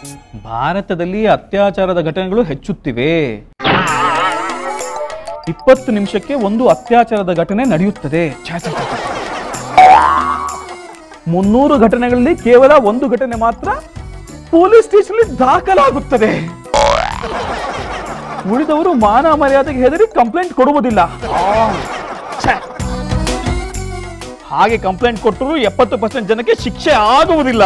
ಭಾರತದಲ್ಲಿ ಅತ್ಯಾಚಾರದ ಘಟನೆಗಳು ಹೆಚ್ಚುತ್ತಿವೆ ಇಪ್ಪತ್ತು ನಿಮಿಷಕ್ಕೆ ಒಂದು ಅತ್ಯಾಚಾರದ ಘಟನೆ ನಡೆಯುತ್ತದೆ ಛೆ, ಛೆ, ಛೆ, ಛೆ. ಮುನ್ನೂರು ಘಟನೆಗಳಲ್ಲಿ ಕೇವಲ ಒಂದು ಘಟನೆ ಮಾತ್ರ ಪೊಲೀಸ್ ಸ್ಟೇಷನ್ ದಾಖಲಾಗುತ್ತದೆ ಉಳಿದವರು ಮಾನ ಮರ್ಯಾದೆಗೆ ಹೆದರಿ ಕಂಪ್ಲೇಂಟ್ ಕೊಡುವುದಿಲ್ಲ ಆ, ಛೆ. ಹಾಗೆ ಕಂಪ್ಲೇಂಟ್ ಕೊಟ್ಟರು ಎಪ್ಪತ್ತು ಪರ್ಸೆಂಟ್ ಜನಕ್ಕೆ ಶಿಕ್ಷೆ ಆಗುವುದಿಲ್ಲ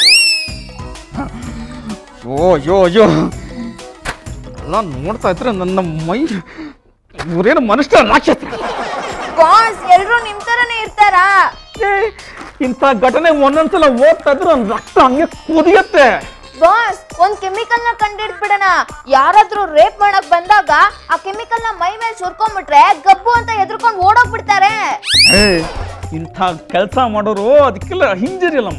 ಯೋ ಯೋ ಯೋ ಎಲ್ಲ ನೋಡ್ತಾ ಇದ್ರೆ ನನ್ನ ಮೈ ಇವರೇನು ಮನುಷ್ಯ ರಾಕ್ಷಸ ಬಾಸ್ ಎಲ್ರು ನಿಮ್ ತರನೇ ಇರ್ತಾರಾ ಏ, ಇಂಥ ಘಟನೆ ಒಂದೊಂದ್ಸಲ ಓದ್ತಾ ಇದ್ರೆ ನನ್ನ ರಕ್ತ ಹಂಗೆ ಕುದಿಯತ್ತೆ ಬಾಸ್ ಒಂದ್ ಕೆಮಿಕಲ್ ನ ಕಂಡಿಡ್ಬಿಡಣ ಯಾರಾದ್ರೂ ರೇಪ್ ಮಾಡಕ್ ಬಂದಾಗ ಆ ಕೆಮಿಕಲ್ ನ ಮೈ ಮೇಲೆ ಸುರ್ಕೊಂಡ್ಬಿಟ್ರೆ ಗಬ್ಬು ಅಂತ ಎದ್ರುಕೊಂಡ್ ಓಡೋಗ್ಬಿಡ್ತಾರೆ ಏ, ಇಂಥ ಕೆಲಸ ಮಾಡೋರು ಅದಕ್ಕೆಲ್ಲ ಹಿಂಜರಿಯಲ್ಲಮ್ಮ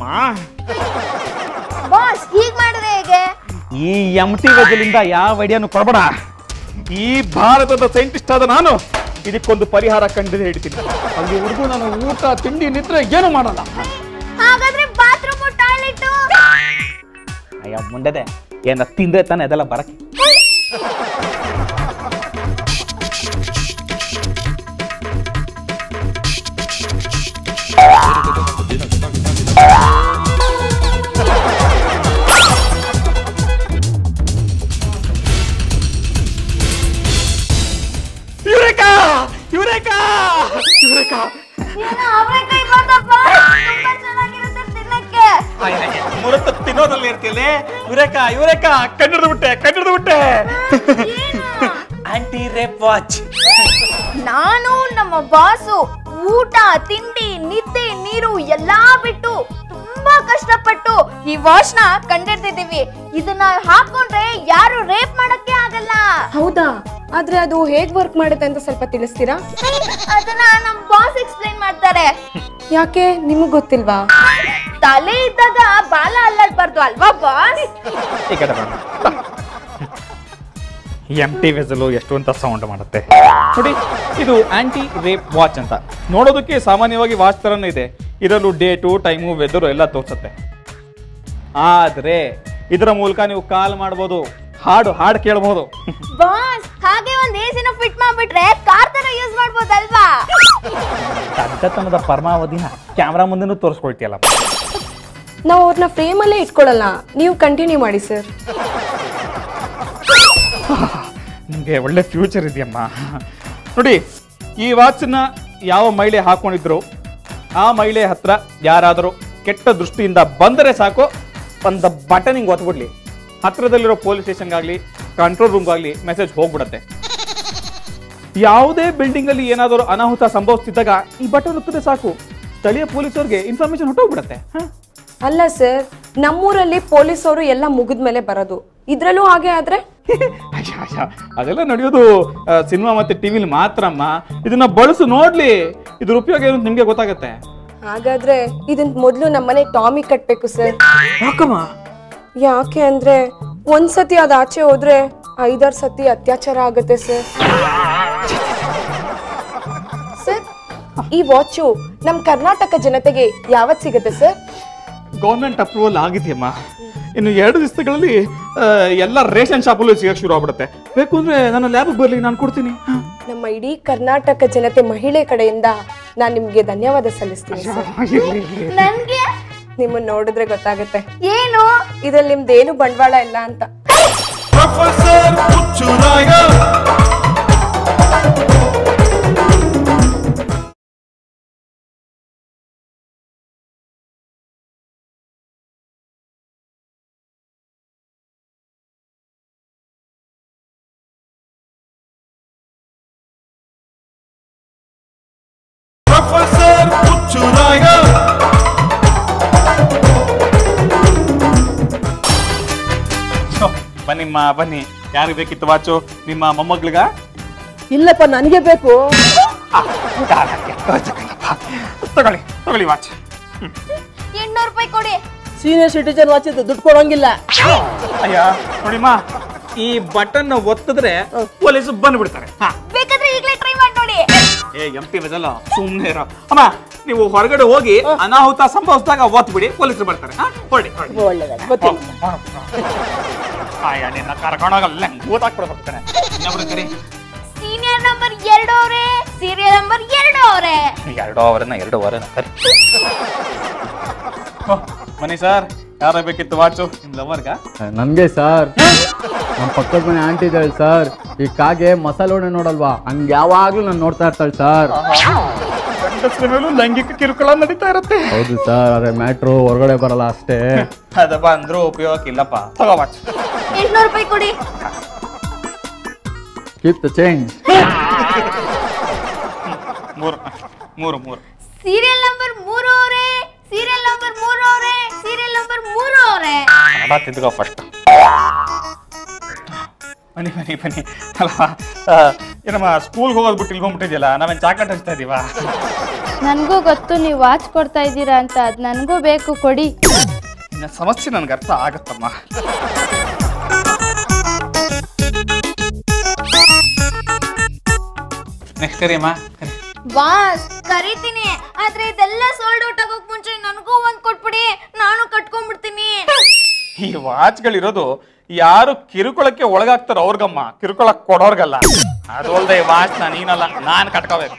ಬಾಸ್ ಹೀಗ್ ಮಾಡಿದ್ರೆ ಹೇಗೆ ಈ ಎಂ ಟಿ ವೆಜಲಿಂದ ಯಾವ ಐಡಿಯಾನು ಕೊಡಬೇಡ ಈ ಭಾರತದ ಸೈಂಟಿಸ್ಟ್ ಆದ ನಾನು ಇದಕ್ಕೊಂದು ಪರಿಹಾರ ಕಂಡು ಹಿಡಿತೀನಿ ಅಲ್ಲಿವರೆಗೂ ನಾನು ಊಟ ತಿಂಡಿ ನಿದ್ರೆ ಏನು ಮಾಡಲ್ಲ ಹಾಗಾದ್ರೆ ಬಾತ್ರೂಮ್ ಟಾಯ್ಲೆಟ್ ಅಯ್ಯ ಮುಂಡೆದೆ ಏನ ತಿಂದ್ರೆ ತಾನೆ ಅದೆಲ್ಲ ಬರಕ್ಕೆ ಯುರೇಕಾ ಯುರೇಕಾ ಯುರೇಕಾ ಏನೋ ಅವರೆಕಾಯಿ ಬಂದಪ್ಪ ತುಂಬಾ ಚೆನ್ನಾಗಿರುತ್ತೆ ತಿನ್ನಕ್ಕೆ ಮುರತ ತಿನ್ನೋದ್ರಲ್ಲಿ ಇರ್ತಿಲ್ಲ ಯುರೇಕಾ ಯುರೇಕಾ ಕಂಡಿಡ್ದು ಬಿಟ್ಟೆ ಕಂಡಿಡ್ದು ಬಿಟ್ಟೆ ಆಂಟಿ ರೇಪ್ ವಾಚ್ ನಾನು ನಮ್ಮ ಬಾಸು ಊಟ ತಿಂಡಿ ನಿದ್ದೆ ನೀರು ಎಲ್ಲಾ ಬಿಟ್ಟು ತುಂಬಾ ಕಷ್ಟಪಟ್ಟು ಈ ವಾಚ್ ನ ಕಂಡಿಡ್ದಿದೀವಿ ಇದನ್ನ ಹಾಕೊಂಡ್ರೆ ಯಾರು ರೇಪ್ ಮಾಡಕ್ಕೆ ಆಗಲ್ಲ ಹೌದಾ ಆದ್ರೆ ಅದು ಹೇಗ್ ವರ್ಕ್ ಮಾಡುತ್ತೆ ಅಂತ ಸ್ವಲ್ಪ ತಿಳಿಸ್ತೀರಾ ಅದನ್ನ ನಮ್ ಬಾಸ್ ಎಕ್ಸ್ಪ್ಲೈನ್ ಮಾಡ್ತಾರೆ ಯಾಕೆ ನಿಮಗ್ ಗೊತ್ತಿಲ್ವಾ ತಲೆ ಇದ್ದಾಗ ಬಾಲ ಅಲ್ಲಾಡ್ಬಾರ್ದು ಅಲ್ವಾ ಬಾಸ್ ಈ ಕಡೆ ಬರೋಣ ಎಂ ಟಿ ವೆಸಲು ಎಷ್ಟು ಅಂತ ಸೌಂಡ್ ಮಾಡುತ್ತೆ ನೋಡಿ ಇದು ಆಂಟಿ ರೇಪ್ ವಾಚ್ ಅಂತ ನೋಡೋದಕ್ಕೆ ಸಾಮಾನ್ಯವಾಗಿ ವಾಚ್ ಥರನೇ ಇದೆ ಇದರಲ್ಲೂ ಡೇಟು ಟೈಮು ವೆದರು ಎಲ್ಲ ತೋರಿಸುತ್ತೆ ಆದರೆ ಇದರ ಮೂಲಕ ನೀವು ಕಾಲ್ ಮಾಡ್ಬೋದು ಹಾಡು ಹಾಡು ಕೇಳ್ಬೋದು ಬಾಸ್ ಹಾಗೆ ಒಂದ್ ಎಸಿನ ಫಿಟ್ ಮಾಡ್ಬಿಟ್ರೆ ಕಾರ್ ತರ ಯೂಸ್ ಮಾಡ್ಬೋದಲ್ವಾ ತಗ್ಗತನದ ಪರಮಾವಧಿನ ಕ್ಯಾಮ್ರಾ ಮುಂದೆನೂ ತೋರಿಸ್ಕೊಳ್ತೀಯಲ್ಲ ನಾವು ಅವ್ರನ್ನ ಫ್ರೇಮ್ ಅಲ್ಲೇ ಇಟ್ಕೊಳ್ಳಲ್ಲ ನೀವು ಕಂಟಿನ್ಯೂ ಮಾಡಿ ಸರ್ ನಿಮಗೆ ಒಳ್ಳೆ ಫ್ಯೂಚರ್ ಇದೆಯಮ್ಮ ನೋಡಿ ಈ ವಾಚನ್ನ ಯಾವ ಮಹಿಳೆ ಹಾಕೊಂಡಿದ್ರು ಆ ಮಹಿಳೆ ಹತ್ರ ಯಾರಾದರೂ ಕೆಟ್ಟ ದೃಷ್ಟಿಯಿಂದ ಬಂದರೆ ಸಾಕು ಒಂದು ಬಟನ್ ಹಿಂಗೆ ಒತ್ಬಿಡ್ಲಿ ಹತ್ರದಲ್ಲಿರೋ ಪೊಲೀಸ್ ಸ್ಟೇಷನ್ಗಾಗಲಿ ಕಂಟ್ರೋಲ್ ರೂಮ್ಗಾಗಲಿ ಮೆಸೇಜ್ ಹೋಗ್ಬಿಡತ್ತೆ ಯಾವುದೇ ಬಿಲ್ಡಿಂಗ್ ಅಲ್ಲಿ ಏನಾದರೂ ಅನಾಹುತ ಸಂಭವಿಸ್ತಿದ್ದಾಗ ಈ ಬಟನ್ ಒತ್ತಿದ್ರೆ ಸಾಕು ಸ್ಥಳೀಯ ಪೊಲೀಸರಿಗೆ ಇನ್ಫಾರ್ಮೇಶನ್ ಹೊಟ್ಟೋಗ್ಬಿಡತ್ತೆ ಹ? ಅಲ್ಲ ಸರ್ ನಮ್ಮೂರಲ್ಲಿ ಪೊಲೀಸವರು ಎಲ್ಲ ಮುಗಿದ್ಮೇಲೆ ಬರೋದು ಇದ್ರಲ್ಲೂ ಹಾಗೆ ಆದ್ರೆ ಅಯ್ಯ, ಅಯ್ಯ, ಅದೆಲ್ಲ ನಡೆಯೋದು ಸಿನಿಮಾ ಮತ್ತೆ ಟಿವಿಲಿ ಮಾತ್ರಮ್ಮ ಇದನ್ನ ಬಳಸು ನೋಡ್ಲಿ ಇದ್ರ ಉಪಯೋಗ ಏನು ನಿಮ್ಗೆ ಗೊತ್ತಾಗತ್ತೆ ಹಾಗಾದ್ರೆ ಇದನ್ ಮೊದ್ಲು ನಮ್ಮನೆ ಟಾಮಿ ಕಟ್ಬೇಕು ಸರ್ ಯಾಕಮ್ಮ ಯಾಕೆ ಅಂದ್ರೆ ಒಂದ್ಸತಿ ಅದ್ ಆಚೆ ಹೋದ್ರೆ ಐದಾರು ಸತಿ ಅತ್ಯಾಚಾರ ಆಗತ್ತೆ ಸರ್ ಸರ್ ಈ ವಾಚು ನಮ್ ಕರ್ನಾಟಕ ಜನತೆಗೆ ಯಾವತ್ ಸಿಗುತ್ತೆ ಸರ್ ಗೌರ್ಮೆಂಟ್ ಅಪ್ರೂವಲ್ ಆಗಿದೆಯಮ್ಮ ಇನ್ನು ಎರಡು ದಿವಸಗಳಲ್ಲಿ ಆ, ಎಲ್ಲ ರೇಷನ್ ಶಾಪಲ್ಲೂ ಸಿಗಕ್ಕೆ ಶುರು ಆಗ್ಬಿಡುತ್ತೆ ಬೇಕು ಅಂದ್ರೆ ನನ್ನ ಲ್ಯಾಬ್ಗೆ ಬರ್ಲಿ ನಾನು ಕೊಡ್ತೀನಿ ನಮ್ಮ ಇಡೀ ಕರ್ನಾಟಕ ಜನತೆ ಮಹಿಳೆ ಕಡೆಯಿಂದ ನಾನ್ ನಿಮ್ಗೆ ಧನ್ಯವಾದ ಸಲ್ಲಿಸ್ತೀನಿ ಸರ್ ಇರ್ಲಿ, ಇರ್ಲಿ. ನನ್ಗೆ ನಿಮ್ಮನ್ನ ನೋಡಿದ್ರೆ ಗೊತ್ತಾಗುತ್ತೆ ಏನು ಇದ್ರಲ್ಲಿ ನಿಮ್ದೇನು ಬಂಡವಾಳ ಇಲ್ಲ ಅಂತ ಪ್ರೊಫೆಸರ್ ಹುಚ್ಚುನಾಯ ಪ್ರೊಫೆಸರ್ ಹುಚ್ಚುನಾಯ ಬನ್ನಿಮ್ಮ ಬನ್ನಿ ಯಾರಿಗೆ ಬೇಕಿತ್ತು ವಾಚು ನಿಮ್ಮ ಮೊಮ್ಮಗಳಿಗ ಇಲ್ಲಪ್ಪ ನನಗೆ ಬೇಕು ತಗೊಳ್ಳಿ ತಗೊಳ್ಳಿ ವಾಚ್ ಎಂಟ್ನೂರು ರೂಪಾಯಿ ಕೊಡಿ ಸೀನಿಯರ್ ಸಿಟಿಜನ್ ವಾಚ್ ದುಡ್ಡು ಕೊಡೋಂಗಿಲ್ಲ ಅಯ್ಯ ನೋಡಿಮ್ಮ ಈ ಬಟನ್ ಒತ್ತಿದ್ರೆ ಪೊಲೀಸ್ ಬಂದ್ಬಿಡ್ತಾರೆ ಹಾ ಬೇಕಾದ್ರೆ ಈಗಲೇ ಟ್ರೈ ಮಾಡಿ ನೋಡಿ ಏ ಎಂ ಟಿ ಬದಲ್ಲ ಸುಮ್ಮನೆ ಇರೋ ಅಮ್ಮ ನೀವು ಹೊರಗಡೆ ಹೋಗಿ ಅನಾಹುತ ಸಂಭವಿಸಿದಾಗ ಓತ್ ಬಿಡಿ ಪೊಲೀಸರು ಬರ್ತಾರೆ ಹಾ ಹೊರಡಿ ಹೊರಡಿ ಒಳ್ಳೇದಾಯ್ತು ಗೊತ್ತಿಲ್ಲ ಆಯ ನಿನ್ನ ಕರ್ಕೊಂಡೋಗಲ್ಲ ಊತಾಕ್ಬಿಡ್ಬೇಕು ಕಣೆ ಇನ್ನೊಬ್ರು ಕರಿ ಸೀನಿಯರ್ ನಂಬರ್ ಎರಡು ಅವರೇ ಸೀರಿಯಲ್ ನಂಬರ್ ಎರಡು ಅವರೇ ಎರಡು ಅವರನ್ನ ಎರಡು ಅವರನ್ನ ಕರಿ ಮನಿ ಸರ್ ಯಾರ ಬೇಕಿತ್ತು ವಾಚು ನಿಮ್ ಲವರ್ಗ ನಮ್ಗೆ ಸರ್ ನಮ್ಮ ಪಕ್ಕದ ಮನೆ ಆಂಟಿ ಇದ್ದಾಳೆ ಸರ್ ಈ ಕಾಗೆ ಮಸಾಲೆ ಒಡೆ ನೋಡಲ್ವಾ ಹಂಗೆ ಯಾವಾಗ್ಲೂ ನಾನು ನೋಡ್ತಾ ಇರ್ತಾಳೆ ಸರ್ ಗಂಡಸ್ರ ಮೇಲೂ ಲೈಂಗಿಕ ಕಿರುಕುಳ ನಡೀತಾ ಇರುತ್ತೆ ಹೌದು ಸರ್ ಅದೇ ಮ್ಯಾಟ್ರು ಹೊರಗಡೆ ಬರಲ್ಲ ಅಷ್ಟೇ ಅದ ಬಂದ್ರು ಉಪಯೋಗಕ್ಕೆ ಇಲ್ಲಪ್ಪ ತಗೋ ವಾಚ್ ಎಂಟ್ನೂರು ರೂಪಾಯಿ ಕೊಡಿ ಕೀಪ್ ದ ಚೇಂಜ್ ಮೂರು ಮೂರು ಮೂರು ಸೀರಿಯಲ್ ನಂಬರ್ ಮೂರು ಅವರೇ ಸೀರಿಯಲ್ ನಂಬರ್ ಮೂರು ಅವರೇ ಸೀರಿಯಲ್ ನಂಬರ್ ಮೂರು ಅವರೇ ಕನ್ನಡ ತಿದ್ಕೋ ಫಸ್ಟ್ ಬನ್ನಿ ಬನ್ನಿ ಬನ್ನಿ ಅಲ್ಲ ಆ, ಏನಮ್ಮ ಸ್ಕೂಲ್ಗೆ ಹೋಗೋದು ಬಿಟ್ಟು ಇಲ್ಲಿ ಬಂದ್ಬಿಟ್ಟಿದ್ಯಲ್ಲ ನಾವೇನು ಚಾಕ್ಲೇಟ್ ಹಚ್ತಾ ಇದೀವಾ ನನಗೂ ಗೊತ್ತು ನೀವು ವಾಚ್ ಕೊಡ್ತಾ ಇದ್ದೀರಾ ಅಂತ ಅದು ನನಗೂ ಬೇಕು ಕೊಡಿ ನಿನ್ನ ಸಮಸ್ಯೆ ನನಗೆ ಅರ್ಥ ಆಗತ್ತಮ್ಮ ನೆಕ್ಸ್ಟ್ ಕರಿ ಅಮ್ಮ ಕರಿ. ಬಾಸ್ ಕರಿತೀನಿ ಆದ್ರೆ ಇದೆಲ್ಲ ಸೋಲ್ಡ್ ಔಟ್ ಆಗೋಕ್ ಮುಂಚೆ ನನಗೂ ಒಂದ್ ಕೊಟ್ಬಿಡಿ ನಾನು ಕಟ್ಕೊಂಡ್ಬಿಡ್ತೀನಿ ಈ ವಾಚ್ಗಳಿರೋದು ಯಾರು ಕಿರುಕುಳಕ್ಕೆ ಒಳಗಾಗ್ತಾರೋ ಅವ್ರಿಗಮ್ಮ ಕಿರುಕುಳಕ್ಕೆ ಕೊಡೋರ್ಗಲ್ಲ ಅದು ಅಲ್ದೆ ಈ ವಾಚ್ ನೀನಲ್ಲ ನಾನು ಕಟ್ಕೋಬೇಕು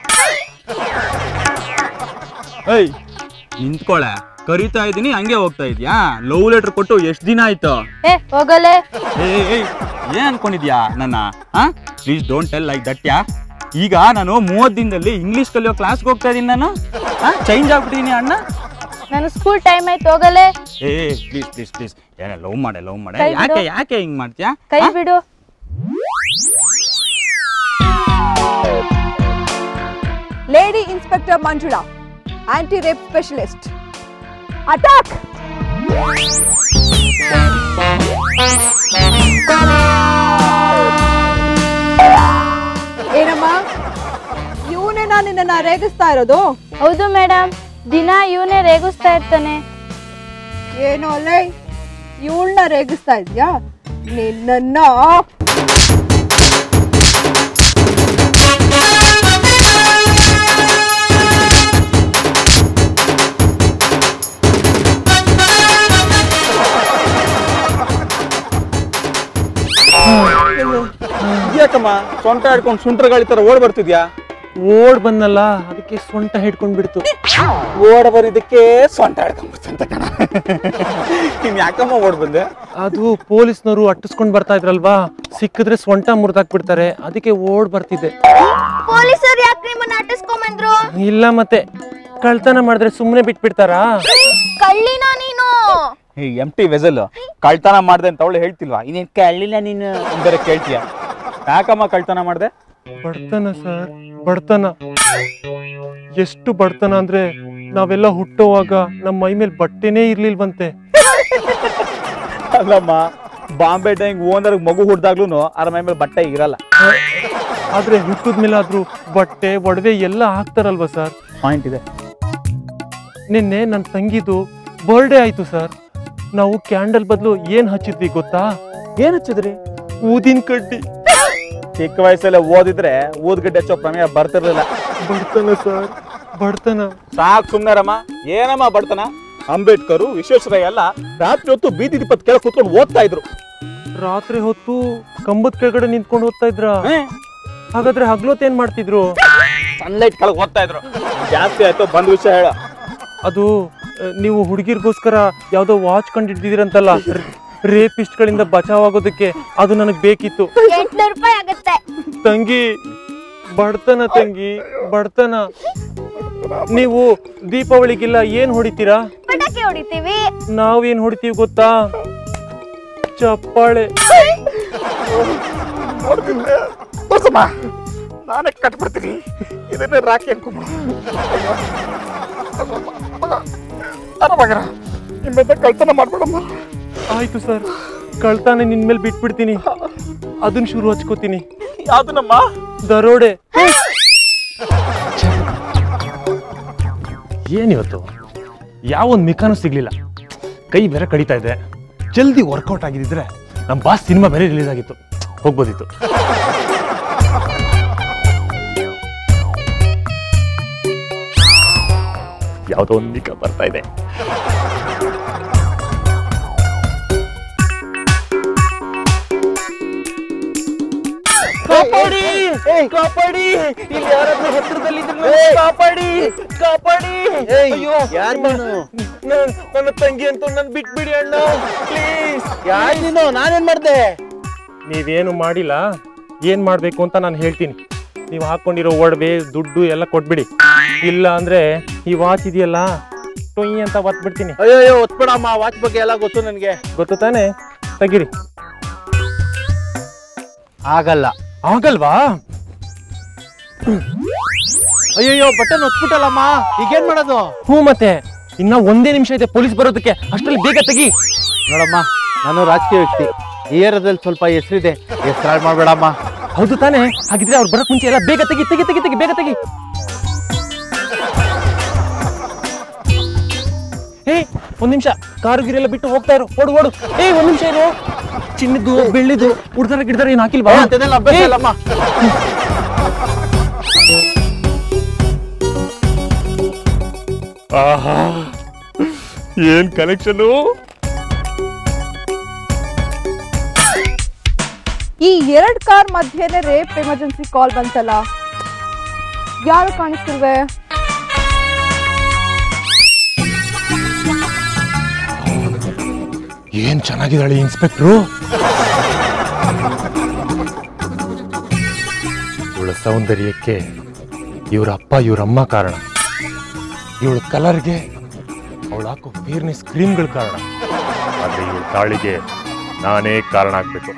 ಏಯ್ ನಿಂತ್ಕೊಳೆ ಕರಿತಾ ಇದ್ದೀನಿ ಹಂಗೆ ಹೋಗ್ತಾ ಇದ್ಯಾ ಲವ್ ಲೆಟರ್ ಕೊಟ್ಟು ಎಷ್ಟು ದಿನ ಆಯ್ತು ಏ ಹೋಗಲೇ ಏಯ್ ಏಯ್ ಏನ್ ಅನ್ಕೊಂಡಿದ್ಯಾ ನನ್ನ ಹಾ please don't tell like that ಯಾ ಈಗ ನಾನು ಮೂವತ್ತು ದಿನದಲ್ಲಿ ಇಂಗ್ಲಿಷ್ ಕಲಿಯೋ ಕ್ಲಾಸ್ಗೆ ಹೋಗ್ತಾ ಇದ್ದೀನಿ ನಾನು ಹಾ ಚೇಂಜ್ ಆಗ್ಬಿಟ್ಟಿದ್ದೀನಿ ಅಣ್ಣ ನಾನು ಸ್ಕೂಲ್ ಟೈಮ್ ಆಯ್ತು ಹೋಗಲೇ ಏ ಪ್ಲೀಸ್ ಪ್ಲೀಸ್ ಪ್ಲೀಸ್ ಏನ ಲವ್ ಮಾಡೆ ಲವ್ ಮಾಡೆ ಕೈ ಯಾಕೆ ಬಿಡು. ಯಾಕೆ ಹಿಂಗ್ ಮಾಡ್ತೀಯಾ ಕೈ ಬಿಡು lady inspector Manjula anti rape specialist attack ಏನಮ್ಮ ಇವನೇನಾ ನಿನ್ನ ರೇಗಿಸ್ತಾ ಇರೋದು ಹೌದು ಮೇಡಮ್ ದಿನ ಇವನೇ ರೇಗಿಸ್ತಾ ಇರ್ತಾನೆ ಏನು ಅಲ್ಲೇ ಇವಳನ್ನ ರೇಗಿಸ್ತಾ ಇದ್ಯಾ ನಿನ್ನ ಯಾಕಮ್ಮ ಸೊಂಟ ಹಿಡ್ಕೊಂಡು ಸುಂಟ್ರ ಗಾಳಿ ತರ ಓಡ್ ಬರ್ತಿದ್ಯಾ ಓಡ್ ಬಂದಲ್ಲ ಅದಕ್ಕೆ ಸೊಂಟ ಹಿಡ್ಕೊಂಡ್ ಬಿಡ್ತು ಓಡ್ ಬರಿದಕ್ಕೆ ಸೊಂಟ ಹಿಡ್ಕೊಂಡ್ಬಿಡ್ತಂತ ಕಣ ನೀನ್ ಯಾಕಮ್ಮ ಓಡ್ ಬಂದೆ ಅದು ಪೊಲೀಸ್ನವರು ಅಟ್ಟಿಸ್ಕೊಂಡ್ ಬರ್ತಾ ಇದ್ರಲ್ವಾ ಸಿಕ್ಕಿದ್ರೆ ಸೊಂಟ ಮುರಿದಾಕ್ಬಿಡ್ತಾರೆ ಅದಕ್ಕೆ ಓಡ್ ಬರ್ತಿದ್ದೆ ಪೊಲೀಸರು ಯಾಕೆ ನಿಮ್ಮನ್ನ ಅಟ್ಟಿಸ್ಕೊಂಬಂದ್ರು ಇಲ್ಲ ಮತ್ತೆ ಕಳ್ತನ ಮಾಡಿದ್ರೆ ಸುಮ್ಮನೆ ಬಿಟ್ಬಿಡ್ತಾರಾ ಕಳ್ಳಿನ ನೀನು ಎಂ ಟಿ ವೆಸಲ್ ಕಳ್ತನ ಮಾಡ್ದೆ ಅಂತ ಅವಳು ಹೇಳ್ತಿಲ್ವಾ ಇನ್ನೇನ್ ಕಳ್ಳಿಲ್ಲ ನೀನು ಬೇರೆ ಕೇಳ್ತೀಯ ಯಾಕಮ್ಮ ಕಳ್ತನ ಮಾಡ್ದೆ ಬಡತನ ಸರ್ ಬಡತನ ಎಷ್ಟು ಬಡತನ ಅಂದ್ರೆ ನಾವೆಲ್ಲ ಹುಟ್ಟೋವಾಗ ನಮ್ಮ ಮೈ ಮೇಲೆ ಬಟ್ಟೆನೇ ಇರ್ಲಿಲ್ವಂತೆ ಅಲ್ಲಮ್ಮ ಬಾಂಬೆ ಟೈಮ್ ಓನರ್ ಮಗು ಹುಡ್ದಾಗ್ಲೂ ಅದ್ರ ಮೈ ಮೇಲೆ ಬಟ್ಟೆ ಇರಲ್ಲ ಆದ್ರೆ ಹುಟ್ಟಿದ್ಮೇಲೆ ಆದ್ರೂ ಬಟ್ಟೆ ಒಡವೆ ಎಲ್ಲ ಹಾಕ್ತಾರಲ್ವಾ ಸರ್ ಪಾಯಿಂಟ್ ಇದೆ ನಿನ್ನೆ ನನ್ನ ತಂಗಿದು ಬರ್ಡೇ ಆಯ್ತು ಸರ್ ನಾವು ಕ್ಯಾಂಡಲ್ ಬದಲು ಏನ್ ಹಚ್ಚಿದ್ವಿ ಗೊತ್ತಾ ಏನ್ ಹಚ್ಚಿದ್ರಿ ಊದಿನ ಕಡ್ಡಿ ಚಿಕ್ಕ ವಯಸ್ಸಲ್ಲೇ ಓದಿದ್ರೆ ಊದ್ಗಡ್ಡೆ ಹಚ್ಚೋ ಪ್ರಮೇಯ ಬರ್ತಿರ್ಲಿಲ್ಲ ಬಡತನ ಸರ್ ಬಡತನ ಸಾಕ್ ಸುಮ್ನಾರಮ್ಮ ಏನಮ್ಮ ಬಡ್ತನ ಅಂಬೇಡ್ಕರ್ ವಿಶ್ವೇಶ್ವರಯ್ಯ ಎಲ್ಲ ರಾತ್ರಿ ಹೊತ್ತು ಬೀದಿ ದೀಪದ ಕೆಳಗೆ ಕೂತ್ಕೊಂಡು ಓದ್ತಾ ಇದ್ರು ರಾತ್ರಿ ಹೊತ್ತು ಕಂಬದ ಕೆಳಗಡೆ ನಿಂತ್ಕೊಂಡು ಓದ್ತಾ ಇದ್ರ ಹಾಗಾದ್ರೆ ಹಗ್ಲೊತ್ ಏನ್ ಮಾಡ್ತಿದ್ರು ಸನ್ಲೈಟ್ ಕೆಳಗೆ ಓದ್ತಾ ಇದ್ರು ಜಾಸ್ತಿ ಆಯ್ತು ಬಂದ್ ವಿಷಯ ಹೇಳ ಅದು ಆ, ನೀವು ಹುಡುಗಿರ್ಗೋಸ್ಕರ ಯಾವ್ದೋ ವಾಚ್ ಕಂಡು ಹಿಡ್ದಿದ್ದೀರಂತಲ್ಲ ರೇಪಿಸ್ಟ್ಗಳಿಂದ ಬಚಾವ್ ಆಗೋದಕ್ಕೆ ಅದು ನನಗೆ ಬೇಕಿತ್ತು ಎಂಟ್ನೂರು ರೂಪಾಯಿ ಆಗತ್ತೆ ತಂಗಿ ಬಡತನ ತಂಗಿ ಬಡತನ ನೀವು ದೀಪಾವಳಿಗೆಲ್ಲ ಏನ್ ಹೊಡಿತೀರಾ ಪಟಾಕಿ ಹೊಡಿತೀವಿ ನಾವೇನ್ ಹೊಡಿತೀವಿ ಗೊತ್ತಾ ಚಪ್ಪಾಳೆ ಬಸಮ್ಮ ನಾನೇ ಕಟ್ಬಿಡ್ತೀನಿ ಇದನ್ನೇ ರಾಕಿ ಅನ್ಕೊಂಬಿಡು ಅರಮಗರ ನಿಮ್ಮಿಂದ ಕಳ್ತನ ಮಾಡ್ಬಿಡಮ್ಮ ಆಯ್ತು ಸರ್ ಕಳ್ತಾನೆ ನಿನ್ ಮೇಲೆ ಬಿಟ್ಬಿಡ್ತೀನಿ ಅದನ್ನ ಶುರು ಹಚ್ಕೋತೀನಿ ಯಾವ್ದನಮ್ಮ ದರೋಡೆ ಏನಿವತ್ತು ಯಾವೊಂದು ಮಿಕಾನು ಸಿಗ್ಲಿಲ್ಲ ಕೈ ಬೇರೆ ಕಡಿತಾ ಇದೆ ಜಲ್ದಿ ವರ್ಕೌಟ್ ಆಗಿದ್ದಿದ್ರೆ ನಮ್ಮ ಬಾಸ್ ಸಿನಿಮಾ ಬೇರೆ ರಿಲೀಸ್ ಆಗಿತ್ತು ಹೋಗ್ಬೋದಿತ್ತು ಯಾವುದೋ ಒಂದು ನಿಕ ಬರ್ತಾ ಇದೆ ಕಾಪಾಡಿ ಕಾಪಾಡಿ ಇಲ್ಲಿ ಯಾರಾದ್ರೂ ಹತ್ರದಲ್ಲಿ ಕಾಪಾಡಿ ಕಾಪಾಡಿ ಅಯ್ಯೋ ಯಾರ್ ನೀನು? ನನ್- ನನ್ನ ತಂಗಿ ಅಂತೂ ನನ್ ಬಿಟ್ಬಿಡಿ ಅಣ್ಣ ಪ್ಲೀಸ್ ಯಾರ್ ನೀನು ನಾನೇನ್ ಮಾಡ್ದೆ ನೀವೇನು ಮಾಡಿಲ್ಲ ಏನ್ ಮಾಡ್ಬೇಕು ಅಂತ ನಾನು ಹೇಳ್ತೀನಿ ನೀವು ಹಾಕೊಂಡಿರೋ ಒಡವೆ ದುಡ್ಡು ಎಲ್ಲ ಕೊಟ್ಬಿಡಿ ಇಲ್ಲ ಅಂದ್ರೆ ಈ ವಾಚ್ ಇದೆಯಲ್ಲ ಟೊಯ್ ಅಂತ ಒತ್ಬಿಡ್ತೀನಿ ಅಯ್ಯೋ ಅಯ್ಯೋ ಒತ್ಬೇಡಮ್ಮ ವಾಚ್ ಬಗ್ಗೆ ಎಲ್ಲ ಗೊತ್ತು ನನಗೆ ಗೊತ್ತು ತಾನೆ ತೆಗಿರಿ ಆಗಲ್ಲ ಆಗಲ್ವಾ ಅಯ್ಯಯ್ಯೋ ಬಟನ್ ಒತ್ಬಿಟ್ಟಲ್ಲಮ್ಮ ಈಗೇನ್ ಮಾಡೋದು ಹ್ಞೂ ಮತ್ತೆ ಇನ್ನ ಒಂದೇ ನಿಮಿಷ ಇದೆ ಪೊಲೀಸ್ ಬರೋದಕ್ಕೆ ಅಷ್ಟರಲ್ಲಿ ಬೇಗ ತೆಗಿ ನೋಡಮ್ಮ ನಾನು ರಾಜಕೀಯ ವ್ಯಕ್ತಿ ಈ ಏರಿಯಾದಲ್ಲಿ ಸ್ವಲ್ಪ ಹೆಸರಿದೆ ಹೆಸರು ಹಾಳು ಮಾಡ್ಬೇಡಮ್ಮ ಹೌದು ತಾನೆ ಹಾಗಿದ್ರೆ ಅವ್ರು ಬರಕ್ ಮುಂಚೆ ಎಲ್ಲ ಬೇಗ ತೆಗಿ ತೆಗಿ ತೆಗಿ ತೆಗಿ ಬೇಗ ತೆಗಿ ಏ ಒಂದ್ ನಿಮಿಷ ಕಾರು ಗಿರಿ ಎಲ್ಲ ಬಿಟ್ಟು ಹೋಗ್ತಾ ಇರು ಓಡು ಓಡು ಏ ಒಂದ್ ನಿಮಿಷ ಇರು ಚಿನ್ನದ್ದು ಬೆಳ್ಳಿದು ಉಡ್ದಾರ ಗಿಡ್ದಾರ ಏನ್ ಹಾಕಿಲ್ವಾ ಅಂಥದ್ದೆಲ್ಲ ಅಭ್ಯಾಸ ಏ, ಇಲ್ಲಮ್ಮ ಆಹಾ ಏನ್ ಕಲೆಕ್ಷನ್ ಈ ಎರಡ್ ಕಾರ್ ಮಧ್ಯೆನೆ ರೇಪ್ ಎಮರ್ಜೆನ್ಸಿ ಕಾಲ್ ಬಂತಲ್ಲ ಯಾರು ಕಾಣಿಸ್ತಿಲ್ವೇ ಏನ್ ಚೆನ್ನಾಗಿದ್ದಾಳೆ ಇನ್ಸ್ಪೆಕ್ಟ್ರು ಇವಳ ಸೌಂದರ್ಯಕ್ಕೆ ಇವ್ರ ಅಪ್ಪ ಇವ್ರಮ್ಮ ಕಾರಣ ಇವಳ ಕಲರ್ಗೆ ಅವಳು ಹಾಕೋ ಫೀರ್ನೆಸ್ ಕ್ರೀಮ್ಗಳ ಕಾರಣ ಆದ್ರೆ ಇವಳ ತಾಳಿಗೆ ನಾನೇ ಕಾರಣ ಆಗ್ಬೇಕು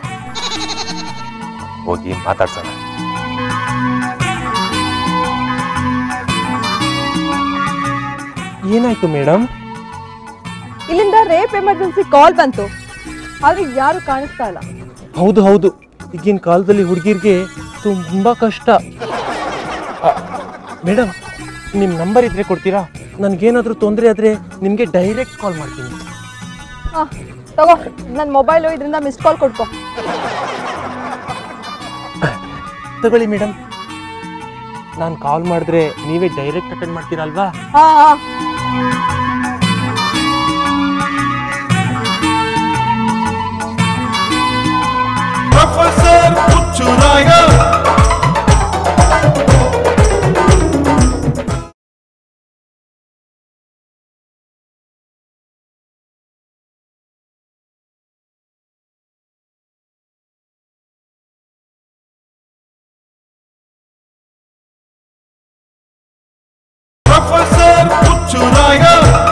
ಹೋಗಿ ಮಾತಾಡ್ಸೋಣ ಏನಾಯ್ತು ಮೇಡಮ್ ಇಲ್ಲಿಂದ ರೇಪ್ ಎಮರ್ಜೆನ್ಸಿ ಕಾಲ್ ಬಂತು ಆದ್ರೆ ಯಾರು ಕಾಣಿಸ್ತಾ ಇಲ್ಲ ಹೌದು ಹೌದು ಈಗಿನ ಕಾಲದಲ್ಲಿ ಹುಡುಗಿರ್ಗೆ ತುಂಬಾ ಕಷ್ಟ ಮೇಡಮ್ ನಿಮ್ಮ ನಂಬರ್ ಇದ್ರೆ ಕೊಡ್ತೀರಾ ನನ್ಗೇನಾದ್ರೂ ತೊಂದರೆ ಆದ್ರೆ ನಿಮ್ಗೆ ಡೈರೆಕ್ಟ್ ಕಾಲ್ ಮಾಡ್ತೀನಿ ಆ, ತಗೋ ನನ್ನ ಮೊಬೈಲು ಇದರಿಂದ ಮಿಸ್ ಕಾಲ್ ಕೊಡ್ಕೊ ತಗೊಳ್ಳಿ ಮೇಡಮ್ ನಾನು ಕಾಲ್ ಮಾಡಿದ್ರೆ ನೀವೇ ಡೈರೆಕ್ಟ್ ಅಟೆಂಡ್ ಮಾಡ್ತೀರಾ ಅಲ್ವಾ ಹಾ ಹಾ professor Huchuraya professor Huchuraya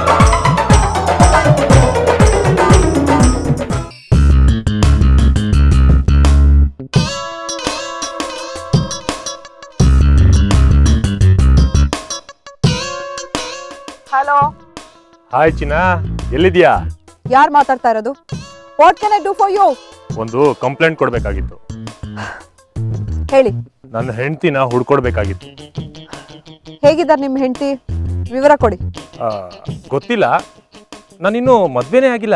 hello hi ಚಿನ್ನ ಎಲ್ಲಿದ್ಯಾ ಯಾರು ಮಾತಾಡ್ತಾ ಇರೋದು what can I do for you ಒಂದು ಕಂಪ್ಲೇಂಟ್ ಕೊಡ್ಬೇಕಾಗಿತ್ತು ಹೇಳಿ ನನ್ನ ಹೆಂಡ್ತಿನ ಹುಡ್ಕೊಡ್ಬೇಕಾಗಿತ್ತು ಹೇಗಿದ್ದಾರೆ ನಿಮ್ಮ ಹೆಂಡತಿ ವಿವರ ಕೊಡಿ ಆ, ಗೊತ್ತಿಲ್ಲ ನಾನಿನ್ನೂ ಮದ್ವೆನೇ ಆಗಿಲ್ಲ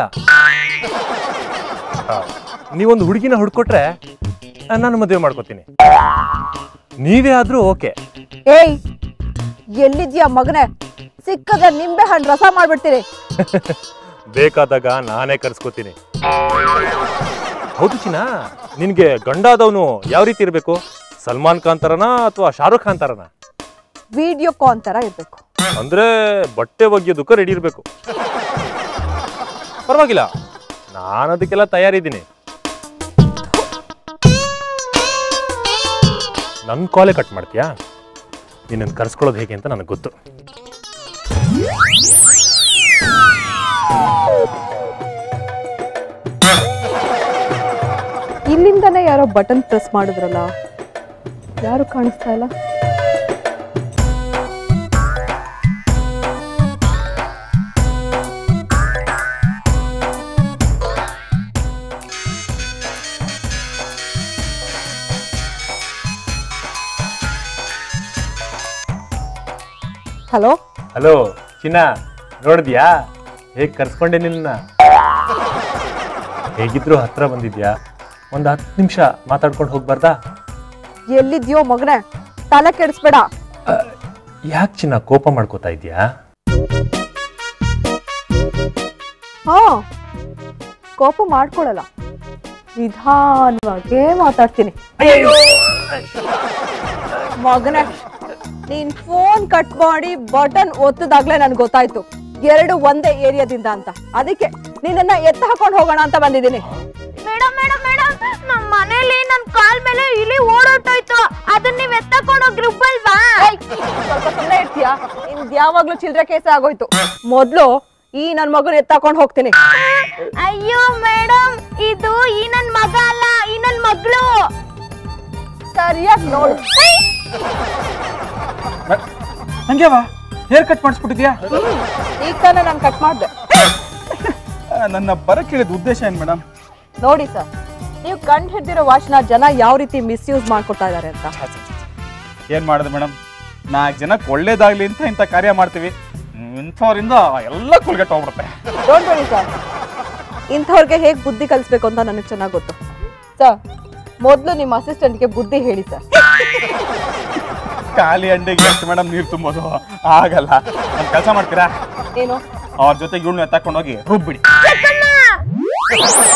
ಆ, ನೀವೊಂದು ಹುಡುಗಿನ ಹುಡ್ಕೊಟ್ರೆ ಆ, ನಾನು ಮದುವೆ ಮಾಡ್ಕೋತೀನಿ ನೀವೇ ಆದ್ರೂ ಓಕೆ ಏಯ್ ಎಲ್ಲಿದ್ಯಾ ಮಗನೇ ಸಿಕ್ಕದ ನಿಂಬೆ ಹಣ್ಣು ರಸ ಮಾಡ್ಬಿಡ್ತೀರಿ ಬೇಕಾದಾಗ ನಾನೇ ಕರ್ಸ್ಕೋತೀನಿ ಹೌದು ಚಿನ್ನ ನಿನ್ಗೆ ಗಂಡಾದವನು ಯಾವ ರೀತಿ ಇರಬೇಕು ಸಲ್ಮಾನ್ ಖಾನ್ ತರನಾ ಅಥವಾ ಶಾರುಖ್ ಖಾನ್ ತರನಾ ವಿಡಿಯೋ ಕಾನ್ ತರ ಇರ್ಬೇಕು ಅಂದ್ರೆ ಬಟ್ಟೆ ಒಗೆಯೋದಕ್ಕೆ ರೆಡಿ ಇರಬೇಕು ಪರವಾಗಿಲ್ಲ ನಾನು ಅದಕ್ಕೆಲ್ಲ ತಯಾರಿದ್ದೀನಿ ನನ್ನ ಕಾಲೇ ಕಟ್ ಮಾಡ್ತೀಯಾ ನಿನ್ನನ್ನು ಕರ್ಸ್ಕೊಳ್ಳೋದು ಹೇಗೆ ಅಂತ ನನಗೆ ಗೊತ್ತು ಇಲ್ಲಿಂದನೇ ಯಾರೋ ಬಟನ್ ಪ್ರೆಸ್ ಮಾಡಿದ್ರಲ್ಲ ಯಾರು ಕಾಣಿಸ್ತಾ ಇಲ್ಲ ಹಲೋ ಹಲೋ ಚಿನ್ನ ನೋಡಿದ್ಯಾ ಹೇಗೆ ಕರ್ಸ್ಕೊಂಡೆ ನಿನ್ನ ಹೇಗಿದ್ರು ಹತ್ರ ಬಂದಿದ್ಯಾ ಒಂದು ಹತ್ತು ನಿಮಿಷ ಮಾತಾಡ್ಕೊಂಡು ಹೋಗ್ಬಾರ್ದಾ ಎಲ್ಲಿದ್ಯೋ ಮಗನೇ ತಲೆ ಕೆಡಿಸ್ಬೇಡ ಯಾಕೆ ಚಿನ್ನ ಕೋಪ ಮಾಡ್ಕೋತಾ ಇದೀಯಾ ಹಾ ಕೋಪ ಮಾಡ್ಕೊಳಲ್ಲ ನಿಧಾನವಾಗೇ ಮಾತಾಡ್ತೀನಿ ಮಗನೇ ನೀನ್ ಫೋನ್ ಕಟ್ ಮಾಡಿ ಬಟನ್ ಒತ್ತದಾಗ್ಲೇ ನನ್ಗೆ ಗೊತ್ತಾಯ್ತು ಎರಡು ಒಂದೇ ಏರಿಯಾದಿಂದ ಅಂತ ಅದಕ್ಕೆ ನಿನ್ನನ್ನ ಎತ್ತ ಹಾಕೊಂಡು ಹೋಗೋಣ ಅಂತ ಬಂದಿದ್ದೀನಿ ಮೇಡಮ್ ಮೇಡಮ್ ಮೇಡಮ್ ನಮ್ಮ ಮನೇಲಿ ನನ್ ಕಾಲ್ ಮೇಲೆ ಇಲಿ ಓಡೋಟೋಯ್ತು ಅದನ್ನ ನೀವ್ ಎತ್ತಕೊಂಡೋಗಿ ರುಬ್ಬಲ್ವಾ ಸ್ವಲ್ಪ ಸುಮ್ಮನೆ ಇರ್ತೀಯಾ ನಿಮ್ದು ಯಾವಾಗ್ಲೂ ಚಿಲ್ಡ್ರೆ ಕೇಸ ಆಗೋಯ್ತು ಮೊದ್ಲು ಈ ನನ್ ಮಗನ ಎತ್ತಾಕೊಂಡು ಹೋಗ್ತೀನಿ ಅಯ್ಯೋ ಮೇಡಮ್ ಇದು ಈ ನನ್ ಮಗ ಅಲ್ಲ ಈ ನನ್ ಮಗಳು ಸರಿಯಾಗಿ ನೋಡು ಹಂಗೆವಾ ಹೇರ್ ಕಟ್ ಮಾಡಿಸ್ಬಿಟ್ಟಿದ್ಯಾ ಈಗ ತಾನೇ ನಾನು ಕಟ್ ಮಾಡ್ದೆ ನನ್ನ ಬರಕ್ ಹೇಳಿದ ಉದ್ದೇಶ ಏನ್ ಮೇಡಮ್ ನೋಡಿ ಸರ್ ನೀವು ಕಂಡು ಹಿಡ್ದಿರೋ ವಾಚ್ನ ಜನ ಯಾವ ರೀತಿ ಮಿಸ್ಯೂಸ್ ಮಾಡ್ಕೊತಾ ಇದಾರೆ ಅಂತ ಏನ್ ಮಾಡಿದೆ ಮೇಡಮ್ ನಾಲ್ಕು ಜನಕ್ಕೆ ಒಳ್ಳೇದಾಗ್ಲಿ ಅಂತ ಇಂಥ ಕಾರ್ಯ ಮಾಡ್ತೀವಿ ಇಂಥವ್ರಿಂದ ಎಲ್ಲ ಕುಳ್ಗೆಟ್ ಹೋಗ್ಬಿಡುತ್ತೆ ಡೋಂಟ್ ವರಿ ಸರ್ ಇಂಥವ್ರಿಗೆ ಹೇಗೆ ಬುದ್ಧಿ ಕಲಿಸ್ಬೇಕು ಅಂತ ನನಗೆ ಚೆನ್ನಾಗಿ ಗೊತ್ತು ಸರ್ ಮೊದಲು ನಿಮ್ಮ ಅಸಿಸ್ಟೆಂಟ್ಗೆ ಬುದ್ಧಿ ಹೇಳಿ ಸರ್ ಖಾಲಿ ಅಂಡಿಗೆ ಎಷ್ಟು ಮೇಡಮ್ ನೀರು ತುಂಬೋದು ಆಗಲ್ಲ ಒಂದು ಕೆಲಸ ಮಾಡ್ತೀರಾ ಏನು ಅವ್ರ ಜೊತೆಗೆ ಇವಳನ್ನ ಎತ್ತಾಕೊಂಡೋಗಿ ರುಬ್ಬಿಡಿ ಚಿಕ್ಕಣ್ಣ